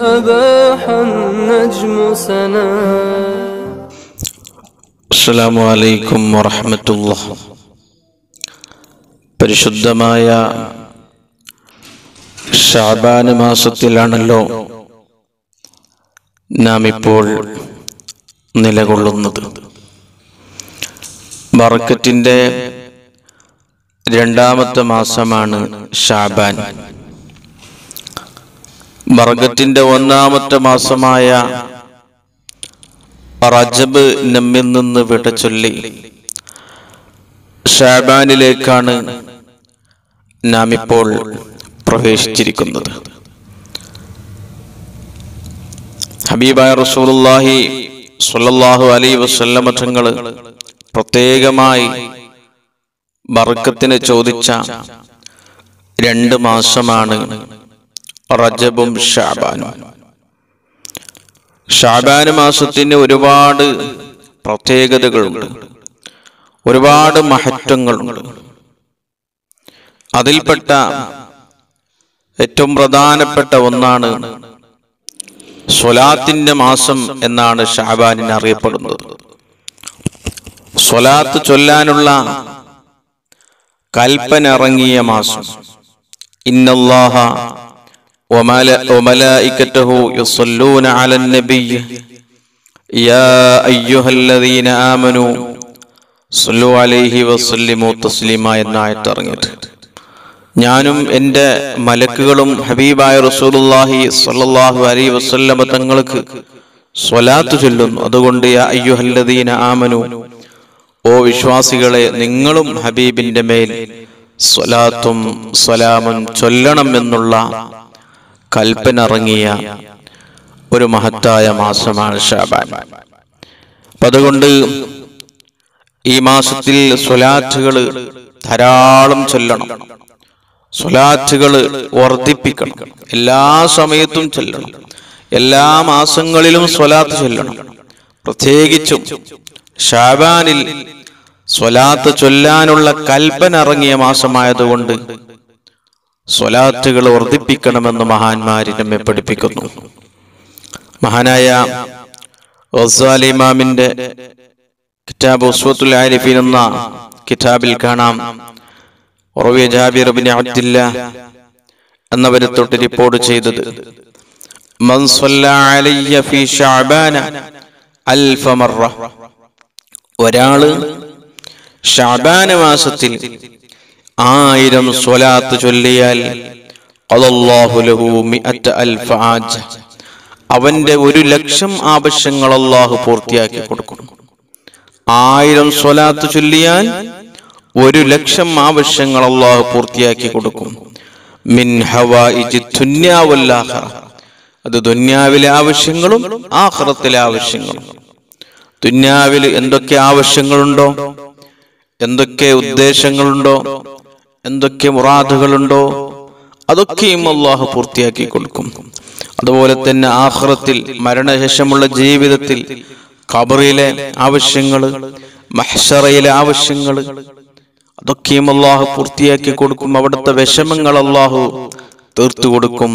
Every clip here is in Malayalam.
أباح النجم سنا അസ്സലാമു അലൈക്കും വറഹമത്തുള്ള പരിശുദ്ധമായ ഷാബാന് മാസത്തിലാണല്ലോ നാം ഇപ്പോൾ നിലകൊള്ളുന്നത് ബറക്കറ്റിൻ്റെ രണ്ടാമത്തെ മാസമാണ് ഷാബാൻ ബറക്കറ്റിൻ്റെ ഒന്നാമത്തെ മാസമായ റജബ് നമ്മിൽ നിന്ന് വിട ചൊല്ലി ഷാബാനിലേക്കാണ് നാം ഇപ്പോൾ പ്രവേശിച്ചിരിക്കുന്നത് ഹബീബായ റസൂലുള്ളാഹി സ്വല്ലല്ലാഹു അലൈഹി വസല്ലമ തങ്ങൾ പ്രത്യേകമായി ബർക്കത്തിന് ചോദിച്ച രണ്ട് മാസമാണ് റജബും ഷാബാനും ഷാബാന് മാസത്തിന് ഒരുപാട് പ്രത്യേകതകളുണ്ട് ഒരുപാട് മഹത്വങ്ങളുണ്ട് അതിൽപ്പെട്ട ഏറ്റവും പ്രധാനപ്പെട്ട ഒന്നാണ് സ്വലാത്തിന്റെ മാസം എന്നാണ് ഷാബാനിന് അറിയപ്പെടുന്നത് സ്വലാത്ത് ചൊല്ലാനുള്ള കൽപ്പന ഇറങ്ങിയ മാസം ഇന്നല്ലാഹ وملا- وملائكته يصلون على النبي يا أيها الذين آمنوا صلوا عليه وسلموا تسليما എന്നായിട്ട് ഇറങ്ങിയിട്ട് ഞാനും എൻ്റെ മലക്കുകളും ഹബീബായ റസൂലുള്ളാഹി സ്വല്ലല്ലാഹു അലൈഹി വസല്ലമ തങ്ങൾക്ക് സ്വലാത്ത് ചൊല്ലുന്നു അതുകൊണ്ട് യാ അയ്യുഹല്ലദീന ആമനു ഓ വിശ്വാസികളെ നിങ്ങളും ഹബീബിന്റെ മേൽ സ്വലാത്തും സ്വലാമും ചൊല്ലണം എന്നുള്ള കൽപ്പന ഇറങ്ങിയ ഒരു മഹത്തായ മാസമാണ് ഷാബാൻ അപ്പൊ അതുകൊണ്ട് ഈ മാസത്തിൽ സ്വലാറ്റുകൾ ധാരാളം ചൊല്ലണം സ്വലാറ്റുകൾ വർദ്ധിപ്പിക്കണം എല്ലാ സമയത്തും ചൊല്ലണം എല്ലാ മാസങ്ങളിലും സ്വലാത്ത് ചൊല്ലണം പ്രത്യേകിച്ചും ഷാബാനിൽ സ്വലാത്ത് ചൊല്ലാനുള്ള കൽപ്പന ഇറങ്ങിയ മാസമായതുകൊണ്ട് സ്വലാത്തുകൾ വർദ്ധിപ്പിക്കണമെന്ന് മഹാന്മാര് നമ്മെ പഠിപ്പിക്കുന്നു മഹാനായ ഗസാലി ഇമാമിന്റെ കിതാബ് ഉസ്വത്തുൽ ആരിഫീൻ എന്ന കിതാബിൽ കാണാം ഉറവിയ ജാബിർ ബിൻ അബ്ദില്ല എന്നവരെ തൊട്ട് റിപ്പോർട്ട് ചെയ്തത് മൻ സ്വല്ല അലയ്യ ഫീ ശഅബാന അൽഫ മറ ഒരാള് ഷഅബാന മാസത്തിൽ ആയിരം സ്വലാത്ത് ചൊല്ലിയാൽ ഖദല്ലാഹു ലഹു മിഅത്ത അൽഫ ആജ അവന്റെ ഒരു ലക്ഷം ആവശ്യങ്ങൾ അള്ളാഹു പൂർത്തിയാക്കി കൊടുക്കും ആയിരം സ്വലാത്ത് ചൊല്ലിയാൽ ഒരു ലക്ഷം ആവശ്യങ്ങൾ അള്ളാഹു പൂർത്തിയാക്കി കൊടുക്കും മിൻ ഹവായിജി ദുന്യാ വൽ ആഖിറ. അത് ദുന്യാവിലെ ആവശ്യങ്ങളും ആഖിറത്തിലെ ആവശ്യങ്ങളും ദുന്യാവിൽ എന്തൊക്കെ ആവശ്യങ്ങളുണ്ടോ എന്തൊക്കെ ഉദ്ദേശങ്ങളുണ്ടോ എന്തൊക്കെ മുറാദുകളുണ്ടോ അതൊക്കെയും അള്ളാഹു പൂർത്തിയാക്കി കൊടുക്കും അതുപോലെ തന്നെ ആഹ്റത്തിൽ മരണശേഷമുള്ള ജീവിതത്തിൽ ഖബറിലെ ആവശ്യങ്ങൾ മഹ്ഷറയിലെ ആവശ്യങ്ങൾ അതൊക്കെയും അള്ളാഹു പൂർത്തിയാക്കി കൊടുക്കും അവിടുത്തെ വിഷമങ്ങൾ അള്ളാഹു തീർത്തു കൊടുക്കും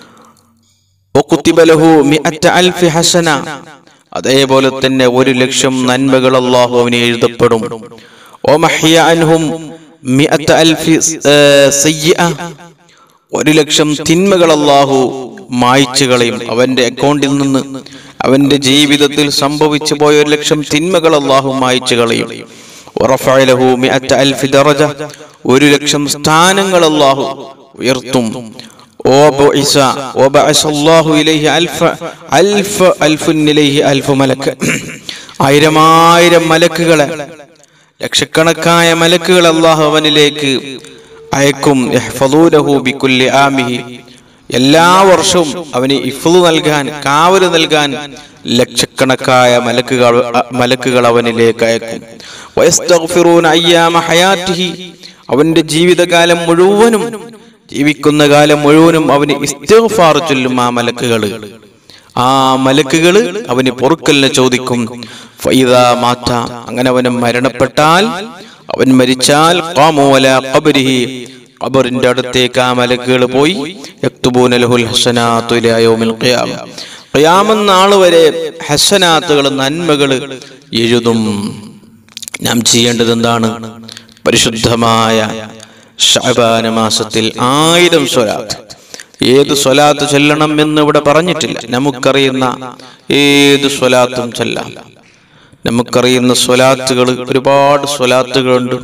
وكتب له مئة ألف حسنة അതേപോലെ തന്നെ ഒരു ലക്ഷം നന്മകൾ അള്ളാഹു അവന് എഴുതപ്പെടും ومحي عنهم مئة ألف آه، سيئة ഒരു ലക്ഷം തിന്മകൾ അള്ളാഹു മായ്ച്ചു കളയും അവന്റെ അക്കൗണ്ടിൽ നിന്ന് അവന്റെ ജീവിതത്തിൽ സംഭവിച്ചു പോയ ഒരു ലക്ഷം തിന്മകൾ അള്ളാഹു മായ്ച്ചു കളയും ورفع له مئة ألف درجة ഒരു ലക്ഷം സ്ഥാനങ്ങൾ അള്ളാഹു ഉയർത്തും وبعث وبعث الله إليه ألف ألف ألف إليه ألف ملك ആയിരം ആയിരം മലക്കുകളെ ലക്ഷക്കണക്കായ മലക്കുകൾ അള്ളാഹു അവനിലേക്ക് അയക്കും യഹ്ഫദൂനഹു ബിക്കുല്ലി ആമിഹി എല്ലാ വർഷവും അവന് ഇഫ്ലു നൽകാൻ കാവല് നൽകാൻ ലക്ഷക്കണക്കായ മലക്കുകൾ മലക്കുകൾ അവനിലേക്ക് അയക്കും വയസ്തഗ്ഫിറൂന അയ്യാമ ഹയാത്തിഹി അവന്റെ ജീവിതകാലം മുഴുവനും ജീവിക്കുന്ന കാലം മുഴുവനും അവന് ഇസ്തിഗ്ഫാർ ചൊല്ലും ആ മലക്കുകള് ആ മലക്കുകള് അവന് പൊറുക്കലിനെ ചോദിക്കും ഫൈദാ മാറ്റ അങ്ങനെ അവന് മരണപ്പെട്ടാൽ അവൻ മരിച്ചാൽ ഖാമു അലാ ഖബ്രിഹി ഖബറിന്റെ അടുത്തേക്ക് ആ മലക്കുകൾ പോയി യക്തുബൂന ലഹുൽ ഹസനാത്തു ഇലാ യൗമിൽ ഖിയാമ ഖിയാമം നാൾ വരെ ഹസനാത്തുകൾ നന്മകൾ എഴുതും നാം ചെയ്യേണ്ടത് എന്താണ് പരിശുദ്ധമായ ഷഅബാന മാസത്തിൽ ആയിരം സ്വലാത്ത് ഏത് സ്വലാത്ത് ചൊല്ലണം എന്ന് ഇവിടെ പറഞ്ഞിട്ടില്ല നമുക്കറിയുന്ന ഏത് സ്വലാത്തും ചൊല്ലാം നമുക്കറിയുന്ന സ്വലാത്തുകൾ ഒരുപാട് സ്വലാത്തുകളുണ്ട്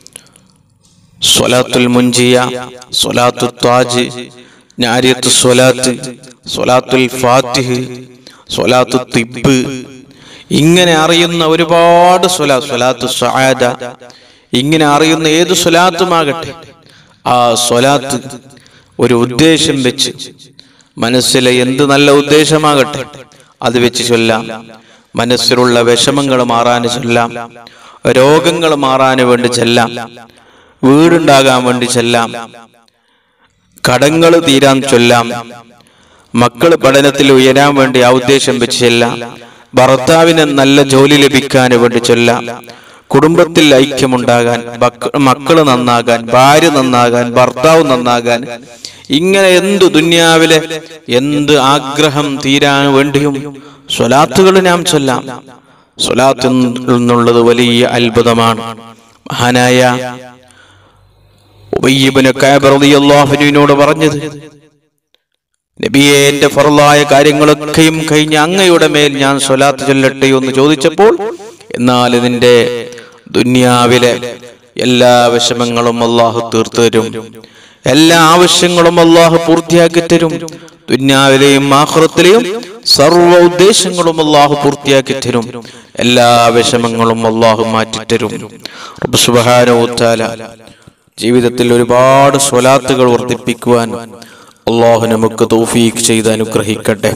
സ്വലാത്തുൽ മുഞ്ചിയ സ്വലാത്തു താജ് ഞാരിയത്ത് സ്വലാത്ത് സ്വലാത്തുൽ ഫാത്തിഹ് സ്വലാത്തു തിബ് ഇങ്ങനെ അറിയുന്ന ഒരുപാട് സ്വലാ സ്വലാത്തു സആദ ഇങ്ങനെ അറിയുന്ന ഏത് സ്വലാത്തുമാകട്ടെ ആ സ്വലാത്ത് ഒരു ഉദ്ദേശം വെച്ച് മനസ്സിലെ എന്ത് നല്ല ഉദ്ദേശമാകട്ടെ അത് വെച്ച് ചൊല്ലാം മനസ്സിലുള്ള വിഷമങ്ങൾ മാറാൻ ചൊല്ലാം രോഗങ്ങൾ മാറാൻ വേണ്ടി ചെല്ലാം വീടുണ്ടാകാൻ വേണ്ടി ചെല്ലാം കടങ്ങൾ തീരാൻ ചൊല്ലാം മക്കൾ പഠനത്തിൽ ഉയരാൻ വേണ്ടി ആ ഉദ്ദേശം വെച്ച് ചെല്ലാം ഭർത്താവിന് നല്ല ജോലി ലഭിക്കാൻ വേണ്ടി ചൊല്ലാം കുടുംബത്തിൽ ഐക്യമുണ്ടാകാൻ മക്കള് നന്നാകാൻ ഭാര്യ നന്നാകാൻ ഭർത്താവ് നന്നാകാൻ ഇങ്ങനെ എന്തു ദുന്യാവിലെ എന്ത് ആഗ്രഹം തീരാൻ വേണ്ടിയും സ്വലാത്തുകൾ നാം ചൊല്ലാം സ്വലാത്ത് എന്നുള്ളത് വലിയ അത്ഭുതമാണ് മഹാനായ ഉബയ്യബിന് റളിയല്ലാഹുവിനോട് പറഞ്ഞത് നബിയെ എന്റെ ഫറലായ കാര്യങ്ങളൊക്കെയും കഴിഞ്ഞ് അങ്ങയുടെ മേൽ ഞാൻ സ്വലാത്ത് ചൊല്ലട്ടെ എന്ന് ചോദിച്ചപ്പോൾ എന്നാൽ ഇതിന്റെ ദുന്യാവിലെ എല്ലാ വിഷമങ്ങളും അള്ളാഹു തീർത്തു തരും എല്ലാ ആവശ്യങ്ങളും അള്ളാഹു പൂർത്തിയാക്കി തരും ദുന്യാവിലെയും ആഹ്റത്തിലെയും സർവ്വ ഉദ്ദേശങ്ങളും അള്ളാഹു പൂർത്തിയാക്കി തരും എല്ലാ വിഷമങ്ങളും അള്ളാഹു മാറ്റിത്തരും റബ്ബ് സുബ്ഹാനഹു വതആല ജീവിതത്തിൽ ഒരുപാട് സ്വലാത്തുകൾ വർദ്ധിപ്പിക്കുവാൻ അള്ളാഹു നമുക്ക് തൗഫീഖ് ചെയ്ത് അനുഗ്രഹിക്കട്ടെ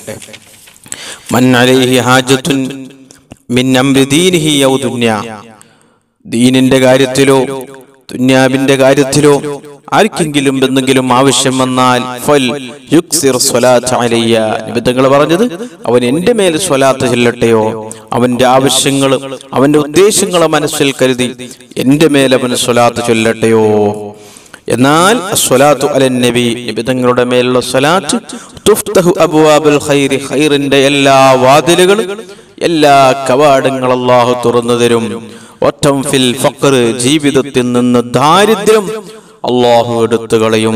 മൻ അലൈഹി ഹാജത്തുൻ മിൻ അംരി ദീനിഹി ഔ ദുന്യ ദീനിന്റെ കാര്യത്തിലോ ദുന്യാവിന്റെ കാര്യത്തിലോ ആർക്കെങ്കിലും എന്തെങ്കിലും ആവശ്യം വന്നാൽ ഫൽ യുക്സിർ സ്വലാത്ത് അലയ്യ നിബിധങ്ങൾ പറഞ്ഞത് അവൻ എന്റെ മേൽ സ്വലാത്ത് ചെല്ലട്ടെയോ അവന്റെ ആവശ്യങ്ങൾ അവന്റെ ഉദ്ദേശങ്ങളെ മനസ്സിൽ കരുതി എന്റെ മേൽ അവൻ സ്വലാത്ത് ചൊല്ലട്ടെയോ എന്നാൽ സ്വലാത്തു അലൻ നബി നിബിധങ്ങളുടെ മേലുള്ള സ്വലാത്ത് തുഫ്തഹു അബ്വാബുൽ ഖൈരി ഖൈറിന്റെ എല്ലാ വാതിലുകളും എല്ലാ കവാടങ്ങൾ അല്ലാഹു തുറന്നു തരും ഒറ്റം ഫിൽ ഫഖർ ജീവിതത്തിൽ നിന്ന് ദാരിദ്ര്യം അള്ളാഹു എടുത്തു കളയും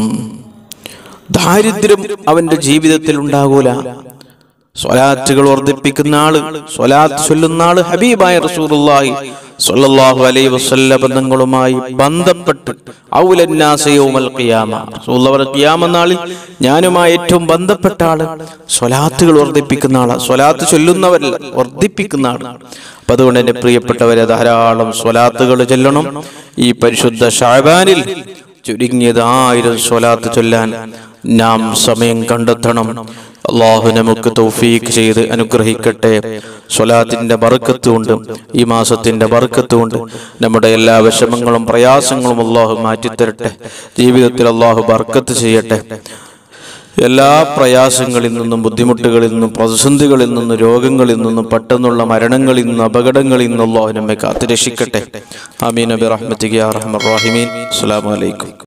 ദാരിദ്ര്യം അവന്റെ ജീവിതത്തിൽ ഉണ്ടാകൂല സ്വലാത്തുകൾ വർദ്ധിപ്പിക്കുന്ന ആള് സ്വലാത്ത് ചൊല്ലുന്ന ആള് ഹബീബായ റസൂലുള്ളാഹി സ്വല്ലല്ലാഹു അലൈഹി വസല്ല ബന്ധങ്ങളുമായി ബന്ധപ്പെട്ട് ഔലന്നാസയൗമൽ ഖിയാമ റസൂലുള്ളാഹി ഖിയാമ നാളിൽ ഞാനുമായി ഏറ്റവും ബന്ധപ്പെട്ട ആള് സ്വലാത്തുകൾ വർദ്ധിപ്പിക്കുന്ന ആളാ സ്വലാത്ത് ചൊല്ലുന്നവരല്ല വർദ്ധിപ്പിക്കുന്ന ആള് അപ്പൊ അതുകൊണ്ട് എന്റെ പ്രിയപ്പെട്ടവരെ ധാരാളം സ്വലാത്തുകൾ ചൊല്ലണം ഈ പരിശുദ്ധ ഷാബാനിൽ ചുരുങ്ങിയത് ആയിരം സ്വലാത്ത് ചൊല്ലാൻ നാം സമയം കണ്ടെത്തണം അള്ളാഹു നമുക്ക് തൗഫീഖ് ചെയ്ത് അനുഗ്രഹിക്കട്ടെ സ്വലാത്തിന്റെ ബർക്കത്ത് കൊണ്ട് ഈ മാസത്തിന്റെ ബർക്കത്ത് കൊണ്ട് നമ്മുടെ എല്ലാ വിഷമങ്ങളും പ്രയാസങ്ങളും അള്ളാഹു മാറ്റിത്തരട്ടെ ജീവിതത്തിൽ അള്ളാഹു ബർക്കത്ത് ചെയ്യട്ടെ എല്ലാ പ്രയാസങ്ങളിൽ നിന്നും ബുദ്ധിമുട്ടുകളിൽ നിന്നും പ്രതിസന്ധികളിൽ നിന്നും രോഗങ്ങളിൽ നിന്നും പെട്ടെന്നുള്ള മരണങ്ങളിൽ നിന്നും അപകടങ്ങളിൽ നിന്നും അള്ളാഹു നമ്മെ കാത്തുരക്ഷിക്കട്ടെ ആമീൻ നബി റഹ്മത്തിക്ക് റഹ്മർ റഹിമീൻ അസ്സലാമു അലൈക്കും